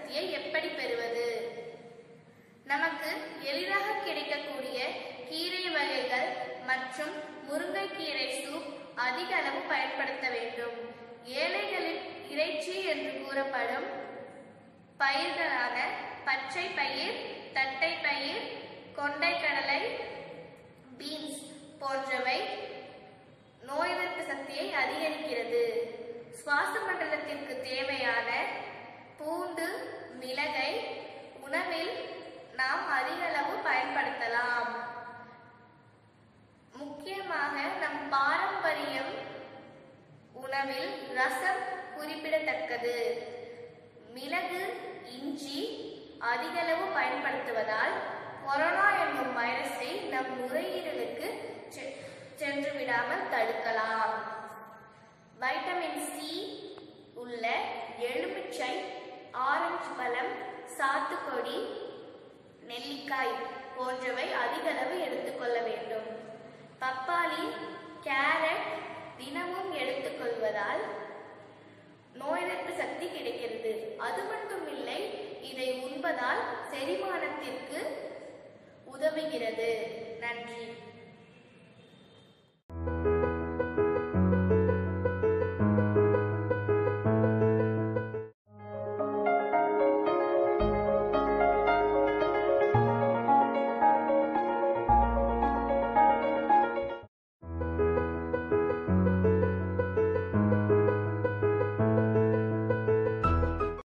சக்தியை எப்படி பெறுவது நமக்கு எளிதாக கிடைக்கக்கூடிய கீரை வகைகள் மற்றும் முருங்கைக்கீரை சூப் அதிக அளவு பயன்படுத்த வேண்டும் ஏழைகளின் இறைச்சி என்று கூறப்படும் பயிர்களான பச்சை பயிர் தட்டை பயிர் கொண்டைக்கடலை பீன்ஸ் போன்றவை நோய் எதிர்ப்பு சக்தியை அதிகரிக்கிறது சுவாச மண்டலத்திற்கு தேவையான பூண்டு மிளகை உணவில் நாம் அதிக அளவு பயன்படுத்தலாம் முக்கியமாக நம் பாரம்பரியம் உணவில் ரசம் குறிப்பிடத்தக்கது மிளகு இஞ்சி அதிகளவு பயன்படுத்துவதால் கொரோனா என்னும் வைரஸை நம் நுரையீரலுக்கு செ- சென்று விடாமல் தடுக்கலாம் வைட்டமின் சி உள்ள எலுமிச்சை ஆரஞ்சு பழம் சாத்துக்கொடி நெல்லிக்காய் போன்றவை அதிகளவு எடுத்துக்கொள்ள வேண்டும் பப்பாளி கேரட் தினமும் எடுத்துக்கொள்வதால் நோய் எதிர்ப்பு சக்தி கிடைக்கிறது அது மட்டும் இல்லை இதை உண்பதால் செரிமானத்திற்கு உதவுகிறது நன்றி